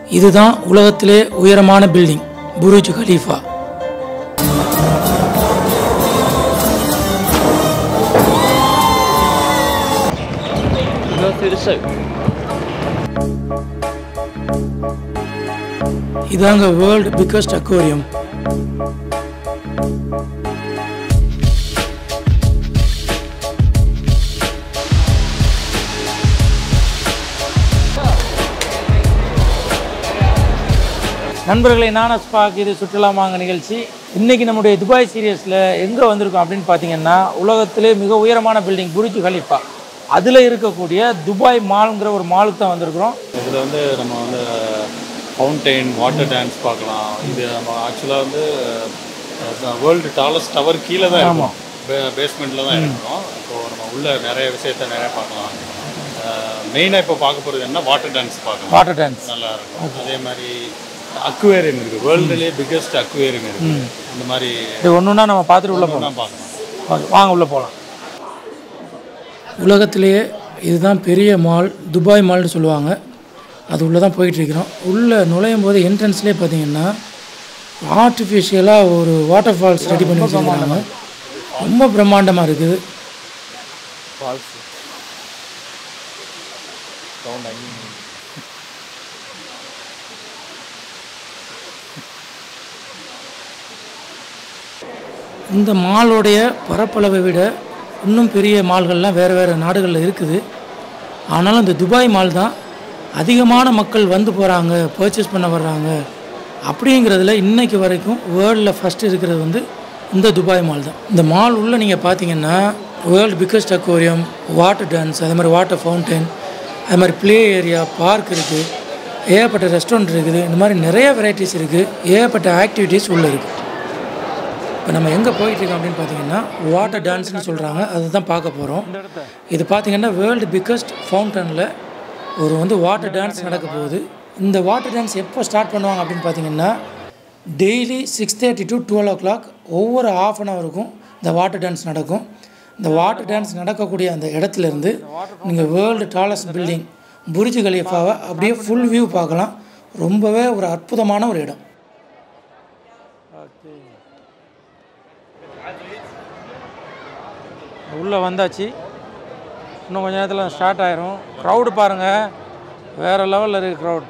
இதுதான் உலகத்திலே உயரமான building Burj Khalifa Go through the soup. இதாங்க வேர்ல்டு பிக்கஸ்ட் அக்வேரியம் நண்பர்களை நானஸ் பார்க் இது சுற்றுலா மாங்க நிகழ்ச்சி இன்னைக்கு நம்முடைய துபாய் சீரியஸில் எங்கே வந்திருக்கோம் அப்படின்னு பார்த்தீங்கன்னா உலகத்திலே மிக உயரமான பில்டிங் புரிஜ் கலிஃபா அதில் இருக்கக்கூடிய துபாய் மால்ங்கிற ஒரு மாலுக்கு தான் வந்திருக்கிறோம் இதில் வந்து நம்ம வந்து ஃபவுண்டெயின் வாட்டர் டான்ஸ் பார்க்கலாம் இது நம்ம ஆக்சுவலாக வந்து வேர்ல்டு டாலஸ்ட் டவர் கீழே தான் இருக்கும் பேஸ்மெண்ட்டில் தான் இருக்கும் இப்போ நம்ம உள்ள நிறைய விஷயத்த நிறைய பார்க்கலாம் மெயினாக இப்போ பார்க்க போகிறது என்ன வாட்டர் டான்ஸ் பார்க்கலாம் வாட்டர் டான்ஸ் நல்லா இருக்கும் அதே மாதிரி அக்வேரியம் இருக்குது வேர்ல்டுலேயே பிக்கஸ்ட் அக்வேரியம் இருக்குது இந்த மாதிரி இது ஒன்று ஒன்றா நம்ம பார்த்துட்டு உள்ள போகலாம் தான் பார்க்கலாம் வாங்க, வாங்க உள்ளே போகலாம் உலகத்திலேயே இதுதான் பெரிய மால் துபாய் மால்னு சொல்லுவாங்க அது உள்ளே தான் போயிட்டுருக்கிறோம் உள்ளே நுழையும் போது என்ட்ரன்ஸ்லேயே பார்த்தீங்கன்னா ஆர்டிஃபிஷியலாக ஒரு வாட்டர் ஃபால்ஸ் ரெடி பண்ணி வச்சுருக்காங்க ரொம்ப பிரம்மாண்டமாக இருக்குது ஃபால்ஸ் இந்த மாலோடைய பரப்பளவை விட இன்னும் பெரிய மால்கள்லாம் வேறு வேறு நாடுகளில் இருக்குது ஆனாலும் இந்த துபாய் மால் தான் அதிகமான மக்கள் வந்து போகிறாங்க பர்ச்சேஸ் பண்ண வர்றாங்க அப்படிங்கிறதுல இன்னைக்கு வரைக்கும் வேர்ல்டில் ஃபஸ்ட்டு இருக்கிறது வந்து இந்த துபாய் மால் தான் இந்த மால் உள்ளே நீங்கள் பார்த்தீங்கன்னா world biggest aquarium water dance அதே மாதிரி வாட்டர் ஃபவுண்டைன் அது மாதிரி ப்ளே ஏரியா பார்க் இருக்குது ஏகப்பட்ட ரெஸ்டாரண்ட் இருக்குது இந்த மாதிரி நிறைய வெரைட்டிஸ் இருக்குது ஏகப்பட்ட ஆக்டிவிட்டீஸ் உள்ளே இருக்குது இப்போ நம்ம எங்கே போயிட்டுருக்கோம் அப்படின்னு பார்த்தீங்கன்னா வாட்டர் டான்ஸ்னு சொல்கிறாங்க அதுதான் பார்க்க போகிறோம் இது பார்த்தீங்கன்னா வேர்ல்டு பிக்கஸ்ட் ஃபவுண்டனில் ஒரு வந்து வாட்டர் டான்ஸ் நடக்க போகுது இந்த வாட்டர் டான்ஸ் எப்போ ஸ்டார்ட் பண்ணுவாங்க அப்படின்னு பார்த்தீங்கன்னா daily six thirty to twelve o'clock ஒவ்வொரு ஆஃப் அன் ஹவருக்கும் இந்த வாட்டர் டான்ஸ் நடக்கும் இந்த வாட்டர் டான்ஸ் நடக்கக்கூடிய அந்த இடத்துலேருந்து நீங்கள் வேர்ல்டு டாலஸ்ட் பில்டிங் புரிஜ் கலீஃபாவை அப்படியே ஃபுல் வியூ பார்க்கலாம் ரொம்பவே ஒரு அற்புதமான ஒரு இடம் உள்ளே வந்தாச்சு இன்னும் கொஞ்ச நேரத்தில் ஸ்டார்ட் ஆயிரும் க்ரௌடு பாருங்கள் வேறு லெவலில் இருக்குது க்ரௌட்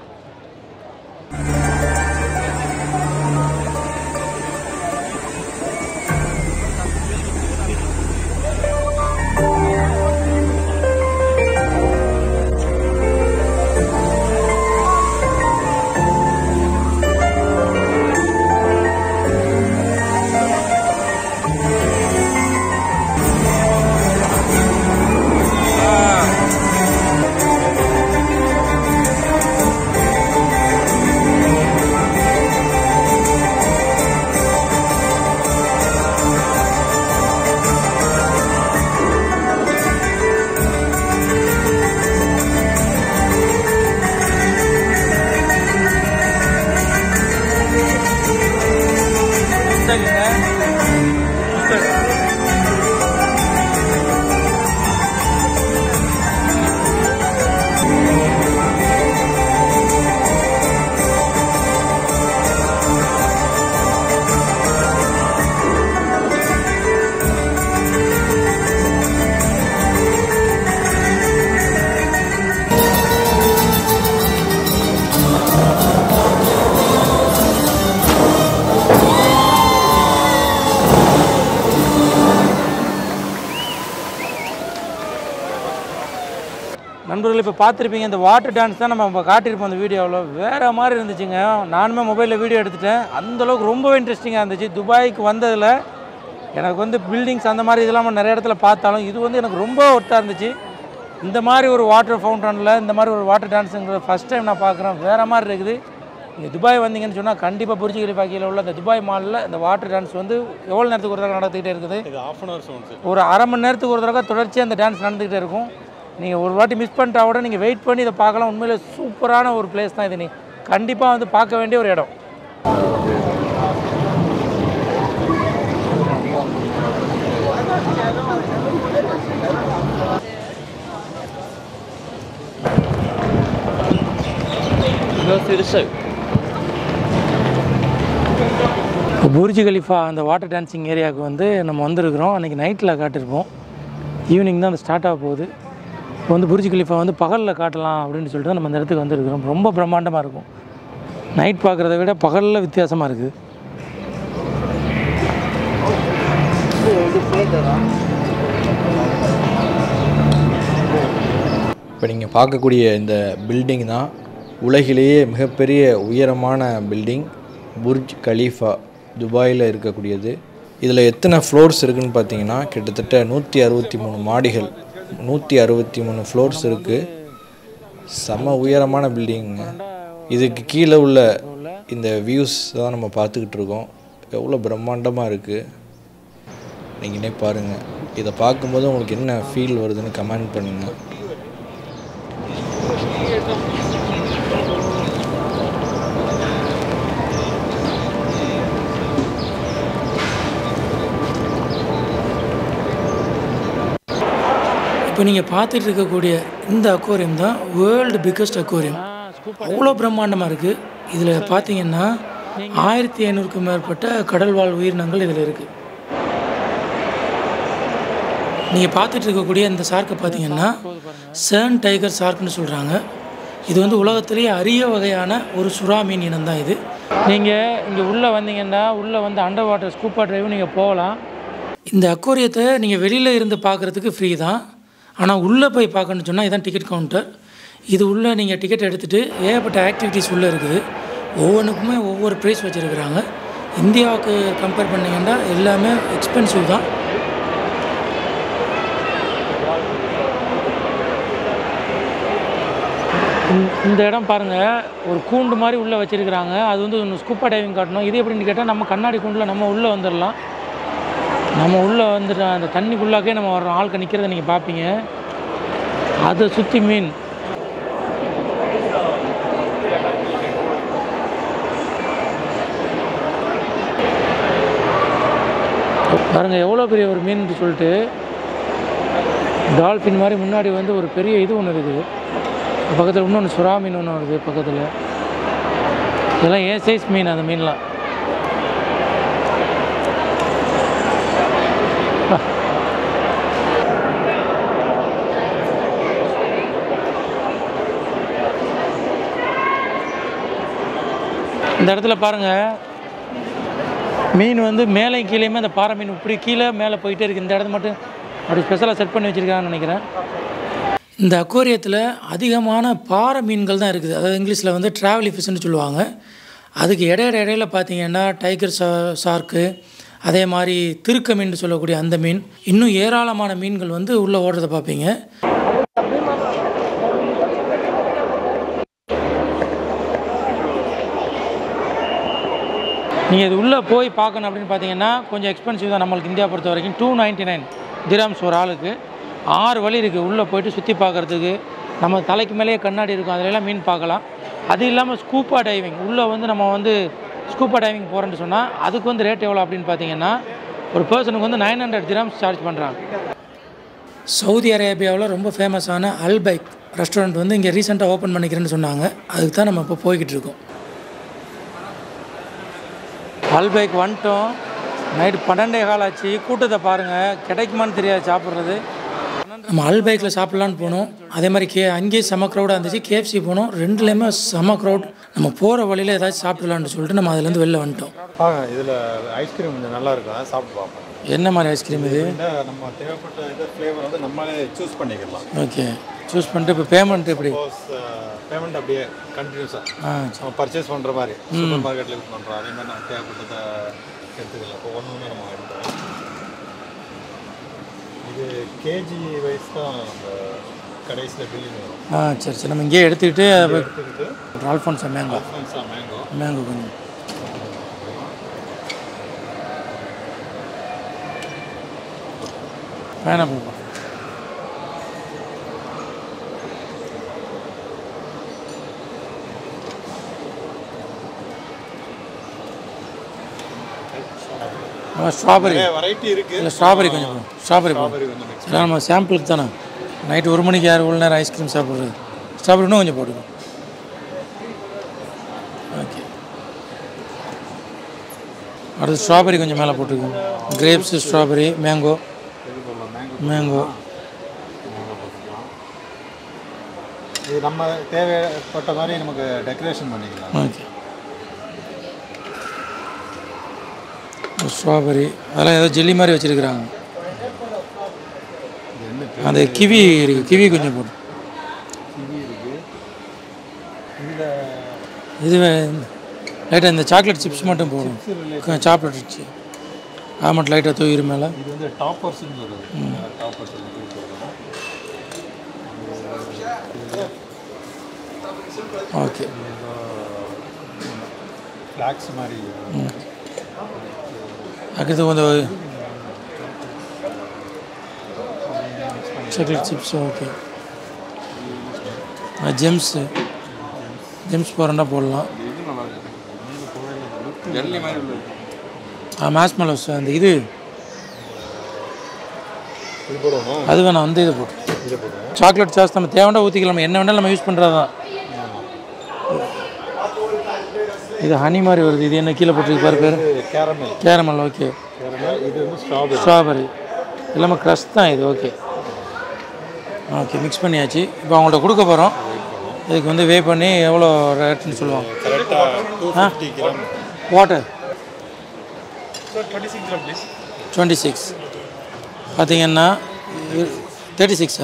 நண்பர்கள் இப்போ பார்த்துருப்பீங்க இந்த வாட்டர் டான்ஸ் தான் நம்ம இப்போ காட்டியிருப்போம் அந்த வீடியோவில் வேறு மாதிரி இருந்துச்சுங்க நானுமே மொபைலில் வீடியோ எடுத்துட்டேன் அந்தளவுக்கு ரொம்பவே இன்ட்ரெஸ்டிங்காக இருந்துச்சு துபாய்க்கு வந்ததில் எனக்கு வந்து பில்டிங்ஸ் அந்த மாதிரி இதெல்லாம் நிறைய இடத்துல பார்த்தாலும் இது வந்து எனக்கு ரொம்ப ஒர்த்தாக இருந்துச்சு இந்த மாதிரி ஒரு வாட்டர் ஃபவுண்டனில் இந்த மாதிரி ஒரு வாட்டர் டான்ஸுங்கிற ஃபஸ்ட் டைம் நான் பார்க்குறேன் வேறு மாதிரி இருக்குது நீங்கள் துபாய் வந்தீங்கன்னு சொன்னால் கண்டிப்பாக புரிஜி கலிஃபா கீழே உள்ள இந்த துபாய் மாலில் இந்த வாட்டர் டான்ஸ் வந்து எவ்வளோ நேரத்துக்கு ஒரு தடவை நடந்துக்கிட்டே இருக்குது இது ஆஃப் அன் ஹவர் சவுண்ட்ஸ் ஒரு அரை மணி நேரத்துக்கு ஒரு தடவை தொடர்ச்சியாக அந்த டான்ஸ் நடந்துக்கிட்டே இருக்கும் நீங்கள் ஒரு வாட்டி மிஸ் பண்ணிட்டா கூட நீங்கள் வெயிட் பண்ணி இதை பார்க்கலாம் உண்மையிலே சூப்பரான ஒரு பிளேஸ் தான் இது நீ கண்டிப்பாக வந்து பார்க்க வேண்டிய ஒரு இடம் Nu ser det så ut. இப்போ புர்ஜ் கலிஃபா அந்த வாட்டர் டான்சிங் ஏரியாவுக்கு வந்து நம்ம வந்திருக்கிறோம் அன்றைக்கி நைட்டில் காட்டியிருப்போம் ஈவினிங் தான் அது ஸ்டார்ட் ஆக போகுது இப்போ வந்து புர்ஜ் கலிஃபா வந்து பகலில் காட்டலாம் அப்படின்னு சொல்லிட்டு தான் நம்ம இந்த இடத்துக்கு வந்திருக்கிறோம் ரொம்ப பிரம்மாண்டமாக இருக்கும் நைட் பார்க்குறத விட பகலில் வித்தியாசமாக இருக்குது இப்போ நீங்கள் பார்க்கக்கூடிய இந்த பில்டிங் தான் உலகிலேயே மிகப்பெரிய உயரமான பில்டிங் புர்ஜ் கலீஃபா துபாயில் இருக்கக்கூடியது இதில் எத்தனை ஃப்ளோர்ஸ் இருக்குன்னு பார்த்தீங்கன்னா கிட்டத்தட்ட நூற்றி அறுபத்தி மூணு மாடிகள் நூற்றி அறுபத்தி மூணு ஃப்ளோர்ஸ் இருக்குது செம உயரமான பில்டிங்குங்க இதுக்கு கீழே உள்ள இந்த வியூஸ் தான் நம்ம பார்த்துக்கிட்டு இருக்கோம் எவ்வளோ பிரம்மாண்டமாக இருக்குது நீங்களே பாருங்கள் இதை பார்க்கும்போது உங்களுக்கு என்ன ஃபீல் வருதுன்னு கமெண்ட் பண்ணுங்கள் இப்போ நீங்கள் பார்த்துட்டு இருக்கக்கூடிய இந்த அக்வாரியம் தான் வேர்ல்டு பிக்கஸ்ட் அக்வாரியம் அவ்வளோ பிரம்மாண்டமாக இருக்குது இதில் பார்த்தீங்கன்னா ஆயிரத்தி ஐநூறுக்கும் மேற்பட்ட கடல்வாழ் உயிரினங்கள் இதில் இருக்குது நீங்கள் பார்த்துட்டு இருக்கக்கூடிய இந்த ஷார்க்கை பார்த்தீங்கன்னா சேன் டைகர் ஷார்க்னு சொல்கிறாங்க இது வந்து உலகத்திலேயே அரிய வகையான ஒரு சுறா மீன் இனம் தான் இது நீங்கள் இங்கே உள்ளே வந்தீங்கன்னா உள்ளே வந்து அண்டர் வாட்டர் ஸ்கூப்பா டிரைவும் நீங்கள் போகலாம் இந்த அக்வாரியத்தை நீங்கள் வெளியில் இருந்து பார்க்குறதுக்கு ஃப்ரீ தான் ஆனால் உள்ளே போய் பார்க்கணும்னு சொன்னால் இதான் டிக்கெட் கவுண்டர் இது உள்ளே நீங்கள் டிக்கெட் எடுத்துகிட்டு ஏகப்பட்ட ஆக்டிவிட்டீஸ் உள்ளே இருக்குது ஒவ்வொன்றுக்குமே ஒவ்வொரு ப்ரைஸ் வச்சுருக்குறாங்க இந்தியாவுக்கு கம்பேர் பண்ணிங்கன்னா எல்லாமே எக்ஸ்பென்சிவ் தான் இந்த- இந்த இடம் பாருங்கள் ஒரு கூண்டு மாதிரி உள்ளே வச்சுருக்குறாங்க அது வந்து ஒன்று ஸ்கூப்பா டைவிங் காட்டணும் இது எப்படின்னு கேட்டால் நம்ம கண்ணாடி கூண்டில் நம்ம உள்ளே வந்துடலாம் நம்ம உள்ளே வந்துட்டு அந்த தண்ணிக்குள்ளாக்கே நம்ம வர்றோம் ஆளுக்கு நிற்கிறத நீங்கள் பார்ப்பீங்க அதை சுற்றி மீன் பாருங்க எவ்வளோ பெரிய ஒரு மீன் சொல்லிட்டு டால்ஃபின் மாதிரி முன்னாடி வந்து ஒரு பெரிய இது ஒன்று இருக்குது பக்கத்தில் இன்னொன்று சுறா மீன் ஒன்று வருது பக்கத்தில் இதெல்லாம் ஏ சைஸ் மீன் அந்த மீன்லாம் இந்த இடத்துல பாருங்கள் மீன் வந்து மேலே கீழேயுமே அந்த பாறை மீன் இப்படி கீழே மேலே போயிட்டே இருக்குது இந்த இடத்த மட்டும் அப்படி ஸ்பெஷலாக செட் பண்ணி வச்சுருக்காங்கன்னு நினைக்கிறேன் இந்த அக்வாரியத்தில் அதிகமான பாறை மீன்கள் தான் இருக்குது அதாவது இங்கிலீஷில் வந்து ட்ராவலி ஃபிஷ்னு சொல்லுவாங்க அதுக்கு இடையிட இடையில பார்த்தீங்கன்னா டைகர் சா ஷார்க்கு அதே மாதிரி திருக்க மீன் சொல்லக்கூடிய அந்த மீன் இன்னும் ஏராளமான மீன்கள் வந்து உள்ளே ஓடுறதை பார்ப்பீங்க நீங்கள் இது உள்ளே போய் பார்க்கணும் அப்படின்னு பார்த்தீங்கன்னா கொஞ்சம் எக்ஸ்பென்சிவ் தான் நம்மளுக்கு இந்தியா பொறுத்த வரைக்கும் டூ நைன்ட்டி நைன் திராம்ஸ் ஒரு ஆளுக்கு ஆறு வழி இருக்குது உள்ளே போயிட்டு சுற்றி பார்க்குறதுக்கு நம்ம தலைக்கு மேலேயே கண்ணாடி இருக்கும் அதிலெல்லாம் மீன் பார்க்கலாம் அது இல்லாமல் ஸ்கூப்பா டைவிங் உள்ளே வந்து நம்ம வந்து ஸ்கூப்பா டைவிங் போகிறேன்னு சொன்னால் அதுக்கு வந்து ரேட் எவ்வளோ அப்படின்னு பார்த்தீங்கன்னா ஒரு பர்சனுக்கு வந்து நைன் ஹண்ட்ரட் திராம்ஸ் சார்ஜ் பண்ணுறாங்க சவுதி அரேபியாவில் ரொம்ப ஃபேமஸான அல்பைக் ரெஸ்டாரண்ட் வந்து இங்கே ரீசெண்டாக ஓப்பன் பண்ணிக்கிறேன்னு சொன்னாங்க அதுக்கு தான் நம்ம இப்போ போய்கிட்டு இருக்கோம் அல்பைக் வந்துட்டோம் நைட்டு பன்னெண்டே கால் ஆச்சு கூட்டத்தை பாருங்கள் கிடைக்குமான்னு தெரியாது சாப்பிட்றது நம்ம அல்பைக்கில் சாப்பிட்லான்னு போனோம் அதே மாதிரி கே அங்கேயே செம க்ரௌடாக இருந்துச்சு கேஎஃப்சி போனோம் ரெண்டுலேயுமே செம க்ரௌட் நம்ம போகிற வழியில் ஏதாச்சும் சாப்பிடலான்னு சொல்லிட்டு நம்ம அதுலேருந்து வெளில வந்துட்டோம் ஆ இதில் ஐஸ்கிரீம் கொஞ்சம் நல்லா இருக்கும் அதை சாப்பிட்டு பார்ப்போம் என்ன மாதிரி ஐஸ்கிரீம் இது இந்த நம்ம தேவைப்பட்ட இது ஃப்ளேவர் வந்து நம்மளே சூஸ் பண்ணிக்கலாம் ஓகே சூஸ் பண்ணிட்டு இப்போ பேமெண்ட் எப்படி சப்போஸ் பேமெண்ட் அப்படியே கண்டினியூஸாக ஆ நம்ம பர்ச்சேஸ் பண்ணுற மாதிரி சூப்பர் மார்க்கெட்டில் யூஸ் பண்ணுறோம் அதே மாதிரி நம்ம தேவைப்பட்டதை எடுத்துக்கலாம் இப்போ ஒன்று ஒன்று நம்ம எடுக்கிறோம் இது கேஜி வைஸ் தான் நம்ம கடைசியில் பில்லிங் வரும் ஆ சரி சரி நம்ம இங்கேயே எடுத்துக்கிட்டு எடுத்துக்கிட்டு Alphonso mango Alphonso mango mango கொஞ்சம் வேணாம் பாப்பா ஸ்ட்ராபெரி நிறைய வெரைட்டி இருக்குது இல்லை ஸ்ட்ராபெரி கொஞ்சம் ஸ்ட்ராபெரி ஸ்ட்ராபெரி கொஞ்சம் mix. எல்லாம் நம்ம சாம்பிளுக்கு தானே நைட்டு ஒரு மணிக்கு யார் இவ்வளோ நேரம் ஐஸ்கிரீம் சாப்பிட்றது ஸ்ட்ராபெரி இன்னும் கொஞ்சம் போட்டுக்கோ ஓகே அடுத்து ஸ்ட்ராபெரி கொஞ்சம் மேலே போட்டுக்கோங்க கிரேப்ஸு ஸ்ட்ராபெரி மேங்கோ மேங்கோ இது நம்ம தேவைப்பட்ட மாதிரி நமக்கு டெக்கரேஷன் பண்ணிக்கலாம் ஓகே ஸ்ட்ராபெரி அதெல்லாம் ஏதோ ஜெல்லி மாதிரி வச்சுருக்குறாங்க அந்த கிவி இருக்குது கிவி கொஞ்சம் போட்டு இது லைட்டாக இந்த சாக்லேட் சிப்ஸ் மட்டும் போடும் சாக்லேட் சிப்ஸ் அது மட்டும் லைட்டாக தூயிரு மேலே இது வந்து டாப்பர்ஸ்னு சொல்லுது டாப்பர்ஸ் ஓகே ஃப்ளாக்ஸ் மாதிரி அடுத்து கொஞ்சம் chocolate chips okay Gems Gems போகிறோன்னா போடலாம் மேஸ்மெலோஸ் அந்த இது அது வேணாம் வந்து இது போட்டு சாக்லேட் சாஸ் நம்ம தேவைண்டா ஊற்றிக்கலாம் என்ன வேணாலும் நம்ம யூஸ் பண்ணுறது தான் இது ஹனி மாதிரி வருது இது என்ன கீழே போட்டிருக்கு பாரு பேர் கேரமல் கேரமல் ஓகே கேரமல் இது வந்து ஸ்ட்ராபெரி ஸ்ட்ராபெரி எல்லாமே க்ரஷ் தான் இது ஓகே ஓகே மிக்ஸ் பண்ணியாச்சு இப்போ அவங்கள்ட்ட கொடுக்க போகிறோம் இதுக்கு வந்து வே பண்ணி எவ்வளோ ரேட்டுன்னு சொல்லுவாங்க கரெக்டாக two fifty gram water twenty six பார்த்தீங்கன்னா தேர்ட்டி சிக்ஸா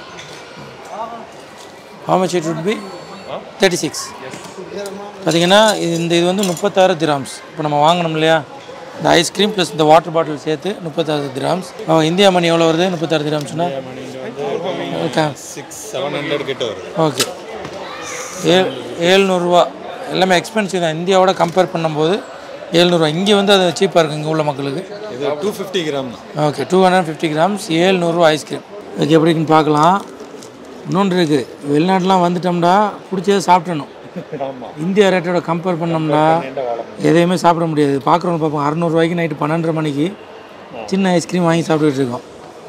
how much it would be thirty six பார்த்தீங்கன்னா இது இந்த இது வந்து முப்பத்தாறு திராம்ஸ் இப்போ நம்ம வாங்கணும் இல்லையா இந்த ஐஸ்கிரீம் ப்ளஸ் இந்த வாட்டர் பாட்டில் சேர்த்து முப்பத்தாறு திராம்ஸ் இந்தியா மணி எவ்வளோ வருது முப்பத்தாறு திராம்ஸ்னா ஓகே சிக்ஸ் செவன் ஹண்ட்ரட் கிட்ட வருது ஓகே ஏழ் ஏழ்நூறுரூவா எல்லாமே எக்ஸ்பென்சிவ் தான் இந்தியாவோட கம்பேர் பண்ணும்போது ஏழ்நூறுவா இங்கே வந்து அது சீப்பாக இருக்குது இங்கே உள்ள மக்களுக்கு இது டூ ஃபிஃப்டி கிராம் தான் okay two hundred fifty grams ஏழ்நூறுவா ஐஸ்கிரீம் ஓகே எப்படி இருக்குன்னு பார்க்கலாம் இன்னொன்று இருக்குது வெளிநாட்டுலாம் வந்துட்டோம்டா பிடிச்சதை சாப்பிடணும் இந்தியா ரேட்டோட கம்பேர் பண்ணோம்னா எதையுமே சாப்பிட முடியாது பார்க்குறவங்க பார்ப்போம் அறநூறுவாய்க்கு நைட்டு பன்னெண்டரை மணிக்கு சின்ன ஐஸ்கிரீம் வாங்கி சாப்பிட்டுட்டு இருக்கோம்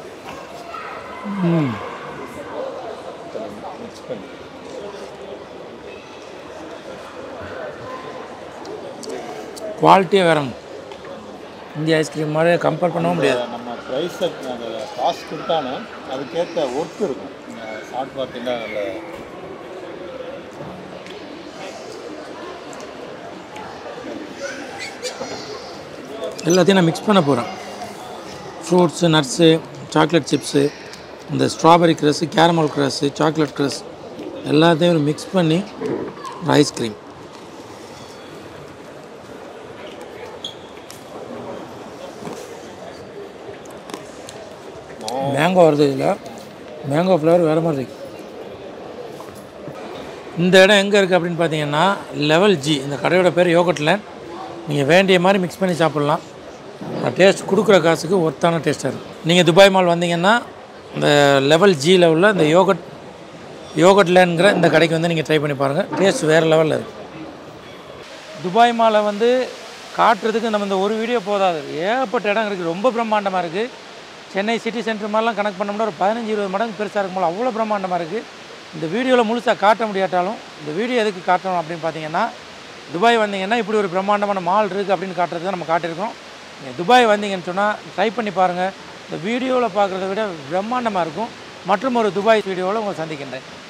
ம் குவாலிட்டியே வேறங்க இந்திய ஐஸ்கிரீம் மாதிரி கம்பேர் பண்ணவும் முடியாது நம்ம ப்ரைஸை அந்த காசு கொடுத்தாலும் அதுக்கேற்ற ஒர்க் இருக்கும் ஷார்ட் பார்த்தீங்கன்னா நல்ல எல்லாத்தையும் நான் மிக்ஸ் பண்ண போகிறேன் ஃப்ரூட்ஸு நட்ஸு சாக்லேட் சிப்ஸு இந்த strawberry crush caramel crush chocolate crush எல்லாத்தையும் மிக்ஸ் பண்ணி ஒரு ஐஸ்கிரீம் மேங்கோ வருது இதில் மேங்கோ ஃப்ளேவர் வேறு மாதிரி இருக்கு இந்த இடம் எங்கே இருக்குது அப்படின்னு பார்த்தீங்கன்னா லெவல் ஜி இந்த கடையோட பேர் யோகட் லேண்ட் நீங்கள் வேண்டிய மாதிரி மிக்ஸ் பண்ணி சாப்பிட்லாம் டேஸ்ட் கொடுக்குற காசுக்கு ஒர்த்தான டேஸ்ட்டாக இருக்கும் நீங்கள் துபாய் மால் வந்தீங்கன்னா இந்த லெவல் ஜி லெவலில் இந்த யோகட் யோகட் லேண்ட்ங்கிற இந்த கடைக்கு வந்து நீங்கள் ட்ரை பண்ணி பாருங்கள் டேஸ்ட் வேறு லெவலில் இருக்கும் துபாய் மாலை வந்து காட்டுறதுக்கு நம்ம இந்த ஒரு வீடியோ போதாது ஏகப்பட்ட இடம் இருக்குது ரொம்ப பிரம்மாண்டமாக இருக்குது சென்னை சிட்டி சென்டர் மாதிரிலாம் கணக்கு பண்ணோம்னா ஒரு பதினஞ்சு இருபது மடங்கு பெருசாக இருக்கும் போல அவ்வளோ பிரம்மாண்டமாக இருக்குது இந்த வீடியோவில் முழுசாக காட்ட முடியாட்டாலும் இந்த வீடியோ எதுக்கு காட்டணும் அப்படின்னு பார்த்தீங்கன்னா துபாய் வந்தீங்கன்னா இப்படி ஒரு பிரம்மாண்டமான மால் இருக்குது அப்படின்னு காட்டுறது தான் நம்ம காட்டியிருக்கோம் நீங்கள் துபாய் வந்தீங்கன்னு சொன்னால் ட்ரை பண்ணி பாருங்கள் இந்த வீடியோவில் பார்க்குறத விட பிரம்மாண்டமாக இருக்கும் மற்றும் ஒரு துபாய் வீடியோவில் உங்களை சந்திக்கின்றேன்